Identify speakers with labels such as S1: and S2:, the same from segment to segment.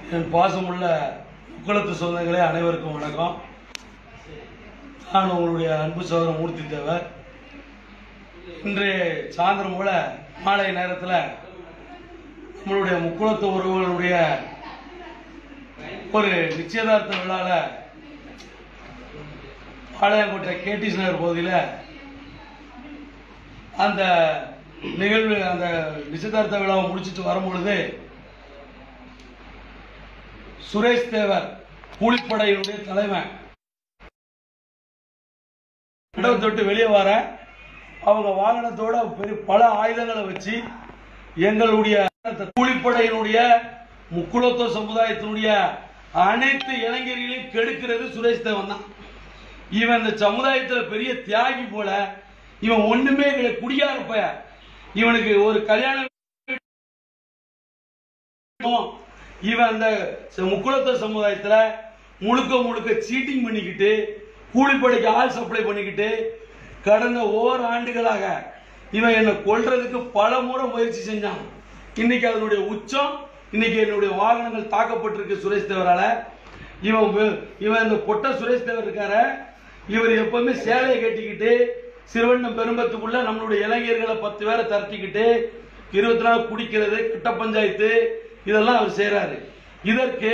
S1: என் பாசமுள்ள முக்குளத்து சொந்தங்களே அனைவருக்கும் வணக்கம் நான் உங்களுடைய அன்பு சகோதரன் மூர்த்தி தேவர் இன்று சாயந்தரம் போல மாலை நேரத்தில் நம்மளுடைய முக்குளத்து உறவுகளுடைய ஒரு நிச்சயதார்த்த விழாவில் பாளையங்கோட்டை கேடிஸ் நகர் பகுதியில் அந்த நிகழ்வு அந்த நிச்சயதார்த்த விழாவை முடிச்சிட்டு வரும்பொழுது சுரேஷ் தேவர் கூலிப்படையினுடைய தலைவன் மண்டபத்தை விட்டு வெளியே வர அவங்க வாகனத்தோட பெரிய பல ஆயுதங்களை வச்சு எங்களுடைய கூலிப்படையினுடைய முக்குளத்தோ சமுதாயத்தினுடைய அனைத்து இளைஞர்களையும் கெடுக்கிறது சுரேஷ் தேவன் தான் இவன் இந்த சமுதாயத்துல பெரிய தியாகி போல இவன் ஒண்ணுமே கிடையாது குடியார பய இவனுக்கு ஒரு கல்யாணம் இவன் அந்த ச- முக்குளத்த சமுதாயத்துல முழுக்க முழுக்க சீட்டிங் பண்ணிக்கிட்டு கூலிப்படைக்கு ஆள் சப்ளை பண்ணிக்கிட்டு கடந்த ஓர் ஆண்டுகளாக இவன் என்னை கொல்றதுக்கு பல முறை முயற்சி செஞ்சான் இன்னைக்கு அதனுடைய உச்சம் இன்னைக்கு என்னுடைய வாகனங்கள் தாக்கப்பட்டிருக்கு சுரேஷ் தேவரால இவன் வே- இவன் இந்த பொட்ட சுரேஷ் தேவர் இருக்கார இவர் எப்பவுமே சேலையை கட்டிக்கிட்டு சிறுவண்ணம் பெரும்பத்துக்குள்ள நம்மளுடைய இளைஞர்களை பத்து பேரை திரட்டிக்கிட்டு இருபத்தி நாலு குடிக்கிறது கட்ட பஞ்சாயத்து இதெல்லாம் அவர் செய்றாரு இதற்கு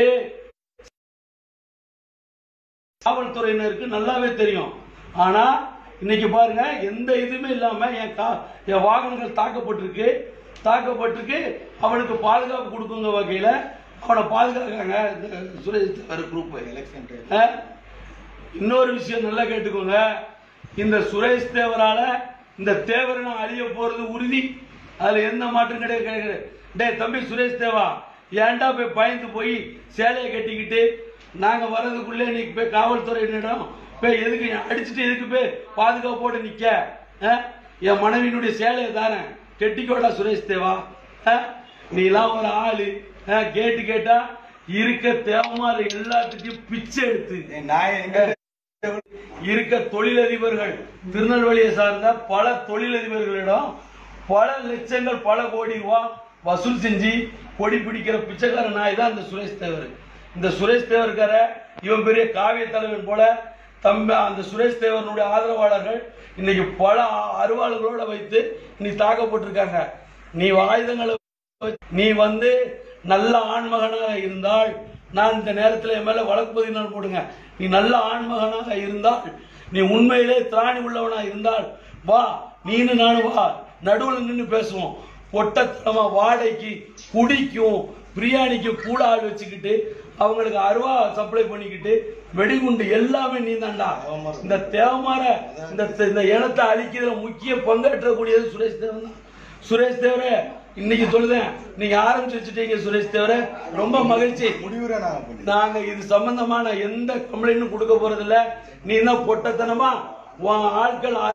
S1: காவல்துறையினருக்கு நல்லாவே தெரியும் ஆனா இன்னைக்கு பாருங்க எந்த இதுவுமே இல்லாம என் கா என் வாகனங்கள் தாக்கப்பட்டிருக்கு தாக்கப்பட்டிருக்கு அவனுக்கு பாதுகாப்பு கொடுக்குங்க வகையில அவனை பாதுகாக்காங்க இந்த சுரேஷ் தேவர் குரூப் அஹ், இன்னொரு விஷயம் நல்லா கேட்டுக்கோங்க இந்த சுரேஷ் தேவரால இந்த தேவர் நான் அழிய போறது உறுதி அதுல எந்த மாற்றம் கிடையாது கிடையாது டேய் தம்பி சுரேஷ் தேவா ஏன்டா போய் பயந்து போய் சேலையை கட்டிக்கிட்டு நாங்க வர்றதுக்குள்ளே நீ போய் காவல்துறையினரிடம் போய் எதுக்கு அடிச்சுட்டு எதுக்கு போய் பாதுகாப்போடு நிக்க அஹ்? என் மனைவியினுடைய சேலையை தானே கெட்டிக்கோடா சுரேஷ் தேவா அஹ்? நீலாம் ஒரு ஆளு அஹ், கேட்டு கேட்டா இருக்க தேவமாற எல்லாத்துக்கும் பிச்சை எடுத்து
S2: நான் எங்க
S1: இருக்க தொழிலதிபர்கள் திருநெல்வேலியை சார்ந்த பல தொழிலதிபர்களிடம் பல லட்சங்கள் பல கோடி ரூபாய் வசூல் செஞ்சு கொடி பிடிக்கிற பிச்சைக்கார நாய் தான் இந்த சுரேஷ் தேவர் இந்த சுரேஷ் தேவருக்கார இவன் பெரிய காவிய தலைவன் போல தம்பி அந்த சுரேஷ் தேவனுடைய ஆதரவாளர்கள் இன்னைக்கு பல அருவாள்களோட வைத்து நீ தாக்கப்பட்டிருக்காங்க நீ ஆயுதங்களை நீ வந்து நல்ல ஆண்மகனாக இருந்தால் நான் இந்த நேரத்தில் என் மேல வழக்கு பதிவு போடுங்க நீ நல்ல ஆண்மகனாக இருந்தால் நீ உண்மையிலே திராணி உள்ளவனா இருந்தால் வா நீனு நானும் வா நடுவில் நின்று பேசுவோம் பொட்டத்தனமா வாடகைக்கு குடிக்கும் பிரியாணிக்கும் கூட ஆள் வச்சுக்கிட்டு அவங்களுக்கு அருவா சப்ளை பண்ணிக்கிட்டு வெடிகுண்டு எல்லாமே நீ தான்டா இந்த தேவமார இந்த இந்த இனத்தை அழிக்கிறதுல முக்கிய பங்கேற்றக்கூடியது சுரேஷ் தேவன் தான் சுரேஷ் தேவரே இன்னைக்கு சொல்லுதேன் நீங்க ஆரம்பிச்சு வச்சுட்டீங்க சுரேஷ் தேவரே ரொம்ப மகிழ்ச்சி
S2: முடிவுரை நான் பண்ணி
S1: நாங்க இது சம்பந்தமான எந்த கம்ப்ளைண்ட்டும் கொடுக்க போறது இல்ல நீ தான் பொட்டத்தனமா உன் ஆட்கள் ஆ-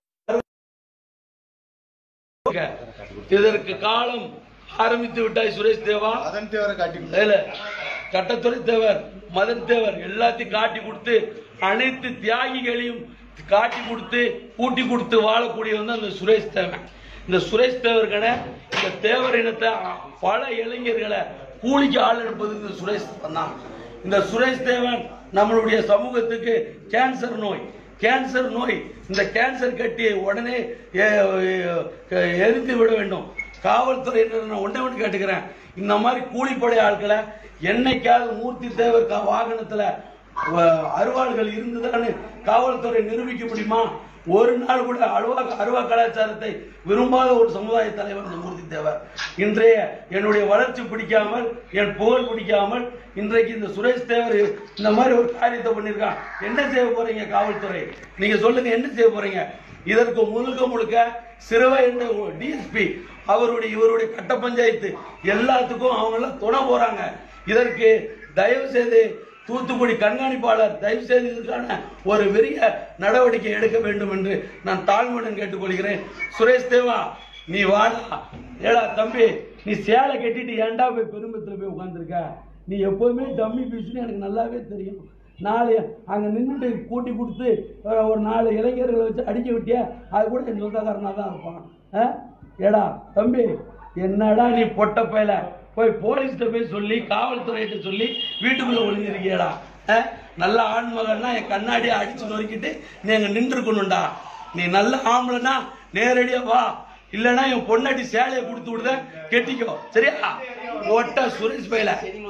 S1: இதற்கு காலம் ஆரம்பித்து விட்டாய் சுரேஷ் தேவா
S2: அதன் தேவரை காட்டி கொடு.
S1: இல்ல கட்டத்துறை தேவர் மதன் தேவர் எல்லாத்தையும் காட்டி கொடுத்து அனைத்து தியாகிகளையும் காட்டி கொடுத்து கூட்டி கொடுத்து வாழக்கூடியவன் தான் இந்த சுரேஷ் தேவன் இந்த சுரேஷ் தேவர்கன இந்த தேவர் இனத்தை பல இளைஞர்களை கூலிக்கு ஆள் எடுப்பது இந்த சுரேஷ் தேவன் தான் இந்த சுரேஷ் தேவன் நம்மளுடைய சமூகத்துக்கு கேன்சர் நோய் கேன்சர் நோய் இந்த கேன்சர் கட்டியை உடனே எ- எ- எரிந்து விட வேண்டும் காவல்துறையினர் நான் ஒண்ணே ஒன்று கேட்டுக்கிறேன் இந்த மாதிரி கூலிப்படை ஆட்களை என்னைக்காவது மூர்த்தி தேவர் கா- வாகனத்துல வ- அருவாள்கள் இருந்ததான்னு காவல்துறை நிரூபிக்க முடியுமா ஒரு நாள் கூட அருவா அருவா கலாச்சாரத்தை விரும்பாத ஒரு சமுதாய தலைவர் இந்த மூர்த்தி தேவர் இன்றைய என்னுடைய வளர்ச்சி பிடிக்காமல் என் புகழ் பிடிக்காமல் இன்றைக்கு இந்த சுரேஷ் தேவர் இந்த மாதிரி ஒரு காரியத்தை பண்ணியிருக்கான் என்ன செய்ய போறீங்க காவல்துறை நீங்க சொல்லுங்க என்ன செய்ய போறீங்க இதற்கு முழுக்க முழுக்க சிறுவை டிஎஸ்பி அவருடைய இவருடைய கட்ட பஞ்சாயத்து எல்லாத்துக்கும் அவங்க எல்லாம் துணை போறாங்க இதற்கு தயவு செய்து தூத்துக்குடி கண்காணிப்பாளர் தயவு செய்து இதற்கான ஒரு பெரிய நடவடிக்கை எடுக்க வேண்டும் என்று நான் தாழ்மையுடன் கேட்டுக்கொள்கிறேன் சுரேஷ் தேவா நீ வாடா ஏடா தம்பி நீ சேலை கட்டிட்டு ஏன்டா போய் பெரும்பத்தில் போய் உட்காந்துருக்க நீ எப்போதுமே டம்மி பீஸ்னு எனக்கு நல்லாவே தெரியும் நாலு அங்கே நின்றுட்டு கூட்டி கொடுத்து அஹ், ஒரு நாலு இளைஞர்களை வச்சு அடிக்க விட்டியா அது கூட என் சொந்தக்காரனாக தான் இருப்பான் ஆ? ஏடா தம்பி என்னடா நீ பொட்ட பயல போய் போலீஸ்கிட்ட போய் சொல்லி காவல்துறையிட்ட சொல்லி வீட்டுக்குள்ள ஒளிஞ்சிருக்கியடா அஹ்? நல்ல ஆண்மகன்னா என் கண்ணாடியை அடிச்சு நொறுக்கிட்டு நீ அங்க நின்றுக்கணும்டா நீ நல்ல ஆம்பளைனா நேரடியா வா இல்லைன்னா என் பொண்டாட்டி சேலையை கொடுத்து விடுத கெட்டிக்கோ சரியா ஒட்ட சுரேஷ் பையில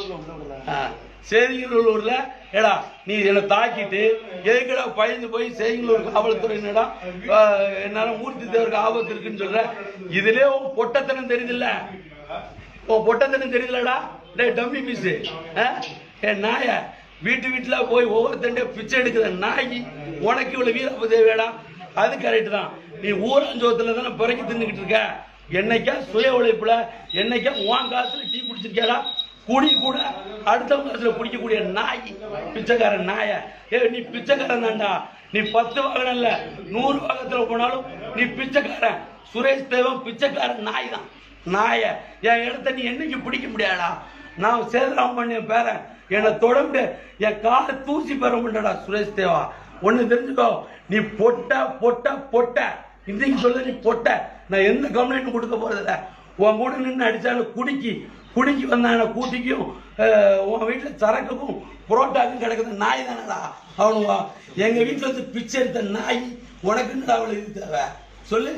S1: சேதிகளூர்ல ஏடா நீ என்னை தாக்கிட்டு எதுக்குடா பயந்து போய் சேதிகளூர் காவல்துறை என்னடா ஆஹ், என்னால மூர்த்தி தேவருக்கு ஆபத்து இருக்குன்னு சொல்ற இதுலயே உன் பொட்டத்தனம் தெரியுதுல்ல உன் பொட்டத்தனம் தெரியுதுலடா டேய் டம்மி பீஸ் என் நாய வீட்டு வீட்டுல போய் ஒவ்வொருத்தண்டே பிச்சை எடுக்கிற நாய் உனக்கு இவ்வளவு வீரப்ப தேவையடா அது கரெக்ட் தான் நீ ஊரஞ்சோத்துல தானே பிறக்கி தின்னுக்கிட்டு இருக்க என்னைக்கா சுய உழைப்புல என்னைக்கா உன் காசுல டீ குடிச்சிருக்கியாடா குடி கூட அடுத்தவங்க காசுல குடிக்கக்கூடிய நாய் பிச்சைக்காரன் நாய ஏ நீ பிச்சைக்காரன் தான்டா நீ பத்து வாகனம் இல்ல நூறு வாகனத்துல போனாலும் நீ பிச்சைக்காரன் சுரேஷ் தேவன் பிச்சைக்காரன் நாய் தான் நாய என் இடத்த நீ என்னைக்கு பிடிக்க முடியாடா நான் சேதராமன் பேரன் என்னை தொட முடியாது என் காலை தூசி பெற முடியாடா சுரேஷ் தேவா ஒண்ணு தெரிஞ்சுக்கோ நீ பொட்ட பொட்ட பொட்ட இன்னைக்கு சொல்ல நீ பொட்ட நான் எந்த கம்ப்ளைண்ட்டும் கொடுக்க போறதில்ல உன் கூட நின்று அடிச்சாலும் குடிக்கி குடிக்கி வந்தான கூட்டிக்கும் அஹ், உன் வீட்டில் சரக்குக்கும் புரோட்டாக்கும் கிடக்குது நாய் தானடா அவனுவா எங்க வீட்டில் வந்து பிச்சை எடுத்த நாய் உனக்கு என்னடா அவளை இது தேவை சொல்லு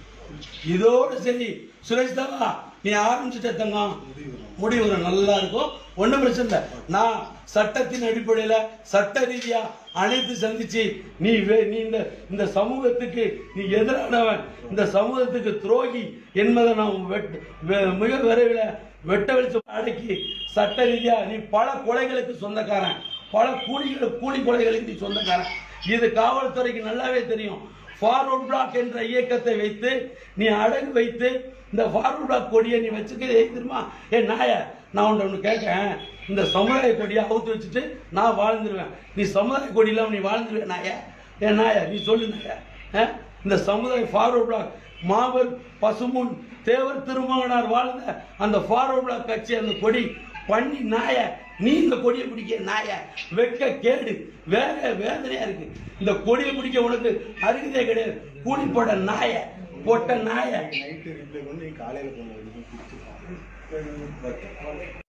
S1: இதோடு சரி சுரேஷ் தாவா நீ ஆரம்பிச்சுட்ட தங்கம் முடிவு நல்லா இருக்கும் ஒண்ணும் பிரச்சனை இல்லை நான் சட்டத்தின் அடிப்படையில சட்ட ரீதியா அனைத்து சந்திச்சு நீ வே- நீ இந்த இந்த சமூகத்துக்கு நீ எதிரானவன் இந்த சமூகத்துக்கு துரோகி என்பதை நான் வெட்- வெ- மிக விரைவில் வெட்ட வெளிச்சம் அடக்கி சட்ட ரீதியா நீ பல கொலைகளுக்கு சொந்தக்காரன் பல கூலிகள் கூலி கொலைகளுக்கு நீ சொந்தக்காரன் இது காவல்துறைக்கு நல்லாவே தெரியும் ஃபார்வர்ட் பிளாக் என்ற இயக்கத்தை வைத்து நீ அடகு வைத்து இந்த ஃபார்வர்ட் பிளாக் கொடியை நீ வச்சுக்க தெரியுமா ஏ நாய நான் உன்னை ஒன்று கேட்கேன் இந்த சமுதாய கொடியை அவுத்து வச்சுட்டு நான் வாழ்ந்துருவேன் நீ சமுதாய கொடி இல்லாம நீ வாழ்ந்துருவேன் நாய ஏ நாய நீ சொல்லு நாய ஆ? இந்த சமுதாய ஃபார்வர்ட் பிளாக் மாபெர் பசுமுன் தேவர் திருமகனார் வாழ்ந்த அந்த ஃபார்வர்ட் பிளாக் கட்சி அந்த கொடி பண்ணி நாய நீ இந்த கொடியை பிடிக்க நாய வெக்க கேடு வேற வேதனையா இருக்கு இந்த கொடியை பிடிக்க உனக்கு அருகதே கிடையாது கூலி போட நாய போட்ட நாய
S2: நைட்டு ரிப்ளை பண்ணி காலையில போன